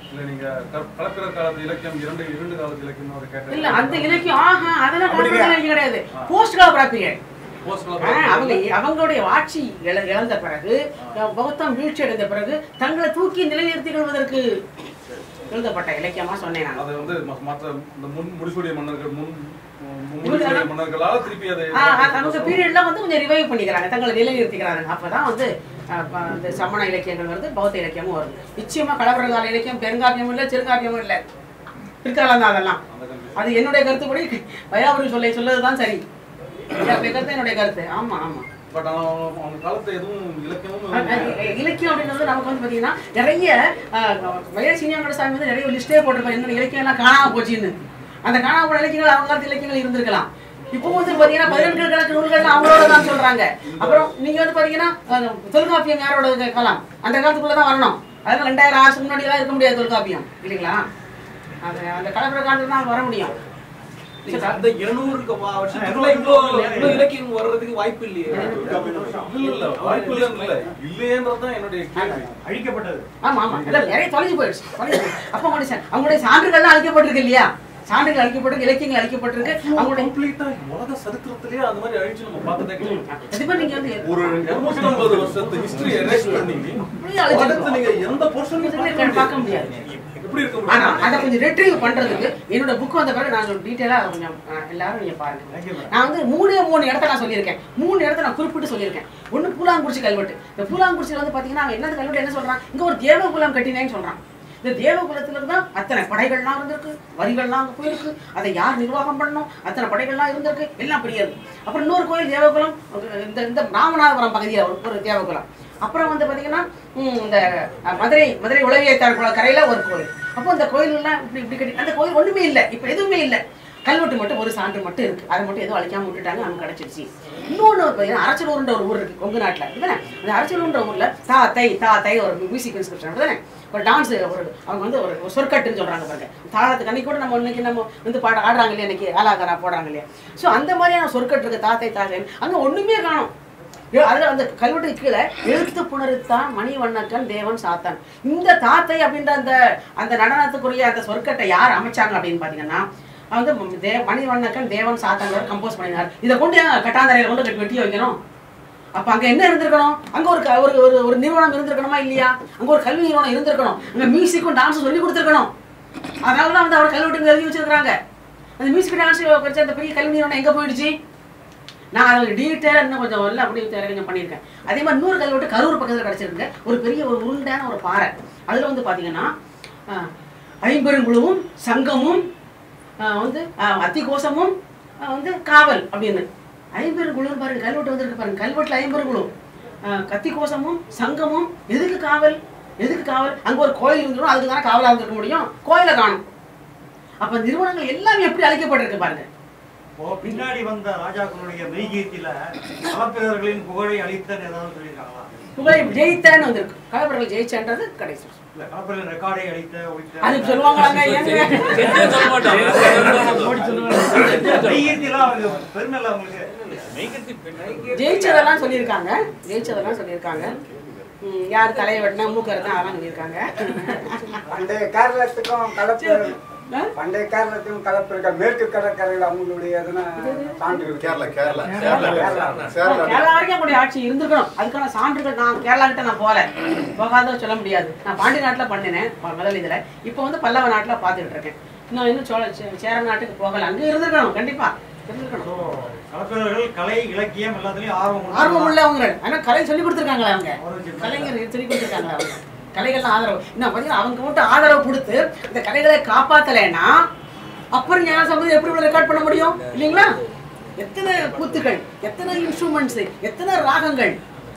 இல்ல நீங்க க- கலப்பிரர் காலத்து இலக்கியம் இரண்டு இரண்டு காலத்து இலக்கியம் ஒரு கேட்ட இல்ல அந்த இலக்கியம் ஆஹா அதெல்லாம் அப்படி கலப்பிரர் இலக்கியம் கிடையாது போஸ்ட் கால பீரியட் போஸ்ட் அவங்க அவங்களுடைய ஆட்சி இழ- இழந்த பிறகு பௌத்தம் வீழ்ச்சி அடைந்த பிறகு தங்களை தூக்கி நிலைநிறுத்திக் கொள்வதற்கு எழுதப்பட்ட இலக்கியமா சொன்னேன் நான் அது வந்து ம- மற்ற இந்த முன் முடிசூடிய மன்னர்கள் முன் முன் இவங்க முடிசூடிய எல்லாம் மன்னர்களால திருப்பி அதை ஆ, ஆ, அவங்க பீரியட்ல வந்து கொஞ்சம் ரிவைவ் பண்ணிக்கிறாங்க தங்களை நிலைநிறுத்திக்கிறாங்க அப்பதான் வந்து ஆ, ப- இந்த சமண இலக்கியங்கள் வருது பௌத்த இலக்கியமும் வருது நிச்சயமா கலவரகால இலக்கியம் பெருங்காப்பியமும் இல்லை சிறுகாப்பியமும் இல்லை பிற்காலம் தான் அதெல்லாம் அந்த கல்வி அது என்னுடைய கருத்துப்படி பயாபுரி சொல்லை சொல்லுறதுதான் சரி என்னுடைய கருத்து என்னுடைய கருத்து ஆமா ஆமா பட் ஆனா அவங்க அவங்க காலத்துல எதுவும் இலக்கியமும் அ- அ- இலக்கியம் அப்படின்றது நமக்கு வந்து பாத்தீங்கன்னா நிறைய வயல் சீனியாங்கட சாமி வந்து நிறைய லிஸ்டே போட்டிருப்பாங்க இந்த இலக்கியம் எல்லாம் காணாம போச்சுன்னு அந்த காணாம போன இலக்கியங்கள் அவங்க காலத்து இலக்கியங்கள் இருந்திருக்கலாம் இப்போ வந்து பாத்தீங்கன்னா பதினெட்டு கணக்கு நூல்கள் அவங்களோட தான் சொல்றாங்க அப்புறம் நீங்க வந்து பாத்தீங்கன்னா அஹ், தொல்காப்பியம் யாரோட கேட்கலாம் அந்த காலத்துக்குள்ள தான் வரணும் அதனால ரெண்டாயிரம் ஆறு முன்னாடி எல்லாம் இருக்க முடியாது தொல்காப்பியம் இல்லைங்களா அது அந்த கலப்புற காலத்துல தான் வர முடியும் அந்த இருநூறுக்கு வருஷத்துக்குள்ள இவ்வளவு இவ்வளவு இலக்கியம் வர்றதுக்கு வாய்ப்பு இல்லையே இல்ல இல்ல வாய்ப்பு இல்லைன்னு இல்ல இல்லையன்றதுதான் என்னுடைய கேள்வி அழிக்கப்பட்டது ஆமா ஆமா அதான் நிறைய தொலைஞ்சு போயிடுச்சு தொலைஞ்சு போயிடுச்சு. அப்ப அவங்களுடைய சா- அவங்களுடைய சான்றுகள்லாம் அழிக்கப்பட்டிருக்கு இல்லையா சான்றுகள் அழிக்கப்பட்டிருக்கு இலக்கியங்கள் அழிக்கப்பட்டிருக்கு அவங்களுடைய கம்ப்ளீட்டா உலக சரித்திரத்திலேயே அந்த மாதிரி அழிச்சு நம்ம பார்த்ததே கிடையாது கண்டிப்பா நீங்க வந்து ஒரு 250 வருஷத்து ஹிஸ்டரி எரேஸ் பண்ணி இப்படியே அழிச்சிருக்கோம். உலகத்துல நீங்க எந்த போர்ஷன் இதுல பார்க்க முடியாது எப்படி இருக்க ஆனா முடியும் அதை கொஞ்சம் ரெட்ரீவ் பண்றதுக்கு என்னோட புக் வந்த பிறகு நான் டீட்டெயிலா கொஞ்சம் அஹ், எல்லாரும் நீங்க பாருங்க நான் வந்து மூணே மூணு இடத்த நான் சொல்லியிருக்கேன் மூணு இடத்த நான் குறிப்பிட்டு சொல்லியிருக்கேன் ஒண்ணு பூலாங்குறிச்சி கல்வெட்டு இந்த பூலாங்குறிச்சியில வந்து பாத்தீங்கன்னா அவன் என்ன கல்வெட்டு என்ன சொல்றான் இங்க ஒரு தேவகுலம் கட்டினேன்னு சொல்றான் இந்த தேவகுலத்துல தான் அத்தனை படைகள்லாம் இருந்திருக்கு வரிகள்லாம் அங்க போயிருக்கு அதை யார் நிர்வாகம் பண்ணணும் அத்தனை படைகள்லாம் இருந்திருக்கு எல்லாம் பெரிய இருக்கு அப்புறம் இன்னொரு கோயில் தேவகுலம் இந்த இந்த ராமநாதபுரம் பகுதியில் ஒரு ஒரு தேவகுலம் அப்புறம் வந்து பாத்தீங்கன்னா ம், இந்த அஹ், மதுரை மதுரை உளவியத்தார் குள கரையில ஒரு கோயில் அப்போ இந்த கோயிலெல்லாம் இப்படி இப்படி கட்டி அந்த கோயில் ஒண்ணுமே இல்லை இப்போ எதுவுமே இல்லை கல்வெட்டு மட்டும் ஒரு சான்று மட்டும் இருக்கு அதை மட்டும் எதுவும் அழிக்காம விட்டுட்டாங்க நமக்கு கிடைச்சிருச்சு இன்னொன்று பார்த்தீங்கன்னா அரச்சலூர்ன்ற ஒரு ஊர் இருக்கு கொங்கு நாட்டில் இதுதானே அந்த அரச்சலூர்ன்ற ஊர்ல தா தை தா தை ஒரு மியூசிக் இன்ஸ்கிரிப்ஷன் அப்படிதானே ஒரு டான்ஸ் ஒரு அவங்க வந்து ஒரு ஒரு சொற்கட்டுன்னு சொல்றாங்க பாருங்க தாளத்துக்கு அன்னைக்கு கூட நம்ம இன்னைக்கு நம்ம வந்து பாட ஆடுறாங்க இல்லையா இன்னைக்கு ஆலாகாரா போடுறாங்க இல்லையா ஸோ அந்த மாதிரியான சொற்கட்டு இருக்கு தாத்தை தாத்தை அங்க ஒண்ணுமே காணும் ஏ, அதுல அந்த கல்வெட்டுக்கு கீழே எழுத்து புணருத்தான் மணிவண்ணக்கன் தேவன் சாத்தான் இந்த தாத்தை அப்படின்ற அந்த அந்த நடனத்துக்குரிய அந்த சொற்கட்டை யார் அமைச்சாங்க அப்படின்னு பாத்தீங்கன்னா வந்து ம- தே மணிவண்ணக்கன் தேவன் சாத்தாங்கிறவர் கம்போஸ் பண்ணினார் இதை கொண்டு ஏன் கட்டாந்தரையில கொண்டு கட்டி வெட்டி வைக்கணும் அப்ப அங்க என்ன இருந்திருக்கணும் அங்க ஒரு க- ஒரு ஒரு ஒரு நிறுவனம் இருந்திருக்கணுமா இல்லையா அங்க ஒரு கல்வி நிறுவனம் இருந்திருக்கணும் அங்க மியூசிக்கும் டான்ஸும் சொல்லி கொடுத்துருக்கணும் அதனால தான் வந்து அவர் கல்வெட்டுங்க எழுதி வச்சிருக்காங்க அந்த மியூசிக் டான்ஸ் வச்ச அந்த பெரிய கல்வி நிறுவனம் எங்க போயிடுச்சு நான் அதை டீட்டெயிலாக இன்னும் கொஞ்சம் இல்லை அப்படி கொஞ்சம் பண்ணியிருக்கேன் அதே மாதிரி இன்னொரு கல்வெட்டு கரூர் பக்கத்தில் கிடச்சிருக்கு ஒரு பெரிய ஒரு உருண்டான ஒரு பாறை அதில் வந்து பார்த்தீங்கன்னா ஆஹ், ஐம்பெருங்குழுவும் சங்கமும் ஆஹ், வந்து ஆஹ், அத்திகோசமும் ஆஹ், வந்து காவல் அப்படின்னு ஐம்பெருங்குழுன்னு பாருங்க கல்வெட்டு வந்திருக்கு பாருங்க கல்வெட்டில் ஐம்பெருங்குழு ஆஹ், கத்திகோசமும் சங்கமும் எதுக்கு காவல் எதுக்கு காவல் அங்கே ஒரு கோயில் இருந்துடும் அதுக்கு தானே காவலாக இருந்திருக்க முடியும் கோயிலை காணும் அப்போ நிறுவனங்கள் எல்லாமே எப்படி அழைக்கப்பட்டிருக்கு பாருங்க இப்போ பின்னாடி வந்த ராஜாக்களுடைய மெய்கீர்த்தியில கலப்பிரர்களின் புகழை அளித்தன்னு ஏதாவது சொல்லியிருக்காங்களா புகழை ஜெயித்தேன்னு வந்திருக்கு கலப்பரர்கள் ஜெயிச்சன்றது கடைசி இல்ல கலப்பிரர்கள் ரெக்கார்டை அளித்த ஒழித்த அதுக்கு சொல்லுவாங்களாங்க ஏங்க சொல்ல மாட்டாங்க மெய்கீர்த்திலாம் அவங்க பெருமை இல்லை அவங்களுக்கு ஜெயிச்சதெல்லாம் சொல்லியிருக்காங்க ஜெயிச்சதெல்லாம் சொல்லியிருக்காங்க ம், யார் தலையை வெட்டினா மூக்கு அறுத்தா அதெல்லாம் சொல்லியிருக்காங்க பண்டைய கேரளத்துக்கும் கலப்பு ஆ? பண்டைய கேரளத்துக்கும் கலப்பு இருக்க மேற்கு கடற்கரையில் அவங்களுடைய எதுனா சான்று இருக்கு. கேரளா கேரளா கேரளா. கேரளா கேரளா வரைக்கும் அவங்களுடைய ஆட்சி இருந்திருக்கணும் அதுக்கான சான்றுகள் நான் கேரளா கிட்ட நான் போகல போகாத சொல்ல முடியாது நான் பாண்டி நாட்டில் பண்ணினேன் ப- முதல் இதில் இப்போ வந்து பல்லவ நாட்டில் பார்த்துட்டு இருக்கேன் இன்னும் இன்னும் சோழ சே- சேர நாட்டுக்கு போகல அங்கே இருந்திருக்கணும் கண்டிப்பா இருந்திருக்கணும் ஸோ கலப்பிரர்கள் கலை இலக்கியம் எல்லாத்துலயும் ஆர்வம் உண்டு. ஆர்வம் உள்ளவங்க ஆனா கலை சொல்லி கொடுத்துருக்காங்களா அவங்க ஆரோக்கியம். கலைஞர் சொல்லி கொடுத்துருக்காங்களா அவங்க கலைகள்லாம் ஆதரவு இன்னும் பார்த்தீங்கன்னா அவங்க மட்டும் ஆதரவு கொடுத்து இந்த கலைகளை காப்பாத்தலைன்னா அப்புறம் ஞான சம்பந்தம் எப்படி ரெக்கார்ட் பண்ண முடியும் இல்லைங்களா எத்தனை கூத்துக்கள் எத்தனை இன்ஸ்ட்ருமெண்ட்ஸ் எத்தனை ராகங்கள்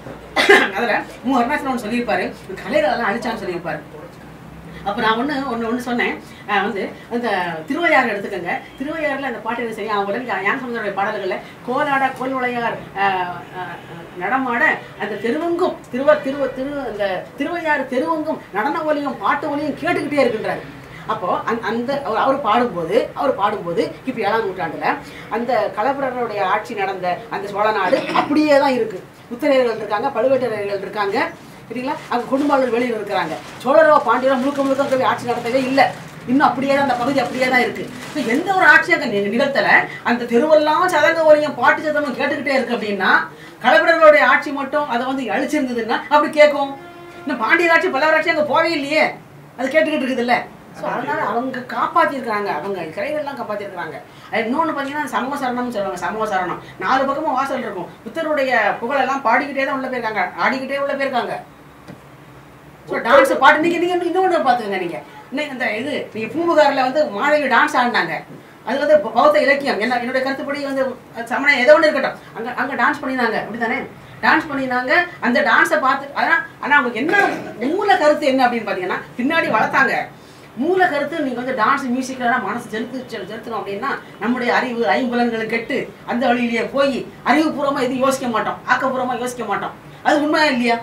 அதுல மு அருணாச்சலம் ஒன்று சொல்லியிருப்பாரு கலைகள் எல்லாம் அழிச்சான்னு சொல்லியிருப்பாரு அப்போ நான் ஒன்று ஒன்று ஒன்று சொன்னேன் அஹ் வந்து அந்த திருவையாறு எடுத்துக்கோங்க திருவையாறில் அந்த பாட்டு என்ன செய்யும் அவங்க வந்து ஞான சமுதருடைய பாடல்களில் கோலாட கோல்வளையார் அஹ், அஹ், அஹ், நடமாட அந்த தெருவெங்கும் திருவ திருவ திரு அந்த திருவையாறு தெருவெங்கும் நடன ஒலியும் பாட்டு ஒலியும் கேட்டுக்கிட்டே இருக்கின்றாரு அப்போ அந்த அந்த அவர் அவர் பாடும்போது அவர் பாடும்போது இப்போ ஏழாம் நூற்றாண்டுல அந்த கலப்புரருடைய ஆட்சி நடந்த அந்த சோழ நாடு அப்படியே தான் இருக்கு உத்தரையர்கள் இருக்காங்க பழுவேட்டரையர்கள் இருக்காங்க சரிங்களா அங்க கொடும்பாளூர் வெளியில் இருக்கிறாங்க சோழரோ பாண்டியரோ முழுக்க முழுக்க அங்க போய் ஆட்சி நடத்தவே இல்லை இன்னும் அப்படியே தான் அந்த பகுதி அப்படியே தான் இருக்கு So, எந்த ஒரு ஆட்சி அங்க நி- நிகழ்த்தல அந்த தெருவெல்லாம் சதங்க ஒலியும் பாட்டு சத்தமும் கேட்டுக்கிட்டே இருக்கு அப்படின்னா களப்பிரர்களுடைய ஆட்சி மட்டும் அதை வந்து அழிச்சிருந்ததுன்னா அப்படி கேட்கும் இன்னும் பாண்டியர் ஆட்சி பல்லவர் அங்க போவே இல்லையே அது கேட்டுக்கிட்டு இருக்குது இல்ல ஸோ அதனால அவங்க காப்பாத்திருக்காங்க அவங்க கரைகள்லாம் காப்பாத்திருக்காங்க அது இன்னொன்று பார்த்தீங்கன்னா சமூக சரணம்னு சொல்லுவாங்க சமூக சரணம் நாலு பக்கமும் வாசல் இருக்கும் புத்தருடைய புகழெல்லாம் பாடிக்கிட்டே தான் உள்ள போயிருக்காங்க ஆடிக்கிட்டே உள்ள போயிருக்காங்க ஸோ டான்ஸ் பாட்டு நீங்க நீங்க இன்னொன்று பார்த்துக்கங்க நீங்க இன்னைக்கு இந்த இது நீங்க பூம்புகாரில் வந்து மாதவி டான்ஸ் ஆடினாங்க அது வந்து ப- பௌத்த இலக்கியம் என்ன என்னுடைய கருத்துப்படி வந்து சமண ஏதோ ஒன்று இருக்கட்டும் அங்க அங்க டான்ஸ் பண்ணினாங்க அப்படிதானே டான்ஸ் பண்ணினாங்க அந்த டான்ஸை பார்த்து ஆனால் ஆனால் அவங்களுக்கு என்ன மூல கருத்து என்ன அப்படின்னு பார்த்தீங்கன்னா பின்னாடி வளர்த்தாங்க மூல கருத்து நீங்க வந்து டான்ஸ் மியூசிக்லாம் மனசு செலுத்து செலு- செலுத்தணும் அப்படின்னா நம்முடைய அறிவு ஐம்புலன்கள் கெட்டு அந்த வழியிலேயே போய் அறிவுபூர்வமா எதுவும் யோசிக்க மாட்டோம் ஆக்கப்பூர்வமா யோசிக்க மாட்டோம் அது உண்மையா இல்லையா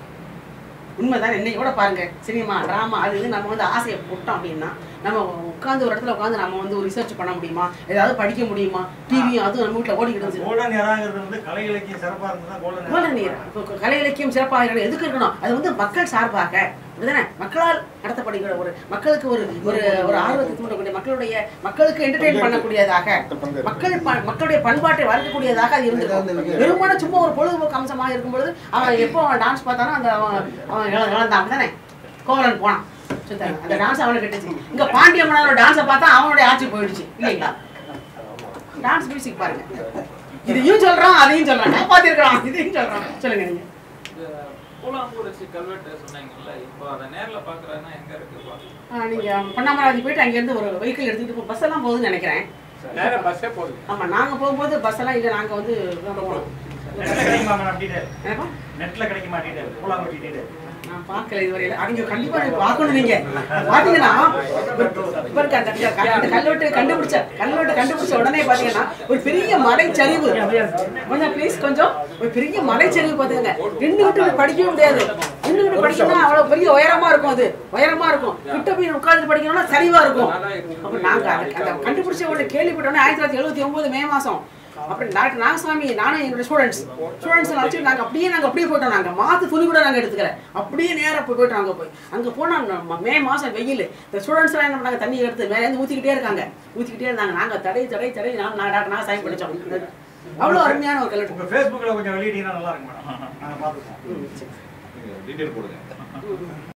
உண்மைதான் இன்னைக்கு கூட பாருங்க சினிமா ட்ராமா அது இது நம்ம வந்து ஆசையை போட்டோம் அப்படின்னா நம்ம உட்காந்து ஒரு இடத்துல உட்காந்து நம்ம வந்து ஒரு ரிசர்ச் பண்ண முடியுமா ஏதாவது படிக்க முடியுமா டிவியும் அதுவும் நம்ம வீட்டில் ஓடிக்கிட்டு இருந்துச்சு கோல்டன் எராங்கிறது வந்து கலை இலக்கியம் சிறப்பா இருந்தா கோல்டன் கோல நீர் இப்போ கலை இலக்கியம் சிறப்பாக இருக்கணும் எதுக்கு இருக்கணும் அது வந்து மக்கள் சார்பாக அப்படிதானே மக்களால் நடத்தப்படுகிற ஒரு மக்களுக்கு ஒரு ஒரு ஒரு ஆர்வத்தை தூண்டக்கூடிய மக்களுடைய மக்களுக்கு என்டர்டெயின் பண்ணக்கூடியதாக மக்கள் ப- மக்களுடைய பண்பாட்டை வளர்க்கக்கூடியதாக அது இருந்திருக்கும் வெறுமனே சும்மா ஒரு பொழுதுபோக்கு அம்சமாக இருக்கும் பொழுது அவன் எப்போ அவன் டான்ஸ் பார்த்தானோ அந்த அவன் அவன் இழ- இழந்தான் அப்படிதானே கோவலன் போனான் சுத்தம் அந்த டான்ஸ் அவனை கட்டுச்சு இங்க பாண்டிய மன்னரோட டான்ஸை பார்த்தா அவனுடைய ஆட்சி போயிடுச்சு இல்லைங்களா டான்ஸ் மியூசிக் பாருங்க இதையும் சொல்றான் அதையும் சொல்றான் காப்பாத்திருக்கான் இதையும் சொல்றான் சொல்லுங்க நீங்க இந்த பூலாங்குறிச்சி கல்வெட்டு சொன்னீங்கல்ல இப்போ அதை நேர்ல பாக்குறதுன்னா எங்க இருக்கு பாக்கலாம். ஆ, நீங்க பொன்னாமராதி போயிட்டு அங்க இருந்து ஒரு வெஹிக்கிள் எடுத்துட்டு பஸ் எல்லாம் போகுதுன்னு நினைக்கிறேன் நேரா பஸ்ஸே போகுது ஆமா நாங்க போகும்போது பஸ் எல்லாம் இல்ல நாங்க வந்து போனோம் நெட்ல கிடைக்குமா மேடம் டீடைல் என்னப்பா நெட்ல கிடைக்குமா டீடைல் பூலாங்குடி டீடைல் நான் பார்க்கல இதுவரையில அவங்க கண்டிப்பா நீங்க பார்க்கணும் நீங்க பாத்தீங்கன்னா இவருக்கு அந்த க- அந்த கல்வெட்டு கண்டுபிடிச்ச கல்வெட்டு கண்டுபிடிச்ச உடனே பாத்தீங்கன்னா ஒரு பெரிய மலைச்சரிவு கொஞ்சம் ப்ளீஸ் கொஞ்சம் ஒரு பெரிய மலைச்சரிவு பாத்துக்கங்க ரெண்டு விட்டு படிக்கவே முடியாது ரெண்டு விட்டு படிக்கணும்னா அவ்வளவு பெரிய உயரமா இருக்கும் அது உயரமா இருக்கும் கிட்ட போய் உட்கார்ந்து படிக்கணும்னா சரிவா இருக்கும் அப்ப நாங்க அந்த அந்த கண்டுபிடிச்ச உடனே கேள்விப்பட்டோன்னே ஆயிரத்தி தொள்ளாயிரத்தி எழுபத்தி ஒன்பது மே மாசம் அப்புறம் டாக்டர் நாகசாமி நானும் என்னோட ஸ்டூடெண்ட்ஸ் ஸ்டூடெண்ட்ஸ் வச்சு நாங்க அப்படியே நாங்க அப்படியே போயிட்டோம் நாங்க மாத்து துணி கூட நாங்க எடுத்துக்கல அப்படியே நேரா போய் போயிட்டோம் அங்க போய் அங்க போனா நம்ம மே மாசம் வெயில் இந்த ஸ்டூடெண்ட்ஸ் எல்லாம் என்ன பண்ணாங்க தண்ணி எடுத்து மேல இருந்து ஊத்திக்கிட்டே இருக்காங்க ஊத்திக்கிட்டே இருந்தாங்க நாங்க தடை தடை தடை நான் நான் டாக்டர் நாகசாமி படிச்சோம் அவ்வளவு அருமையான ஒரு கல்வெட்டு உங்க ஃபேஸ்புக்ல கொஞ்சம் வெளியிட்டீங்கன்னா நல்லா இருக்கும் மேடம் நாங்க பார்த்துக்கோம் ம், சரி. டீட்டெயில் போடுங்க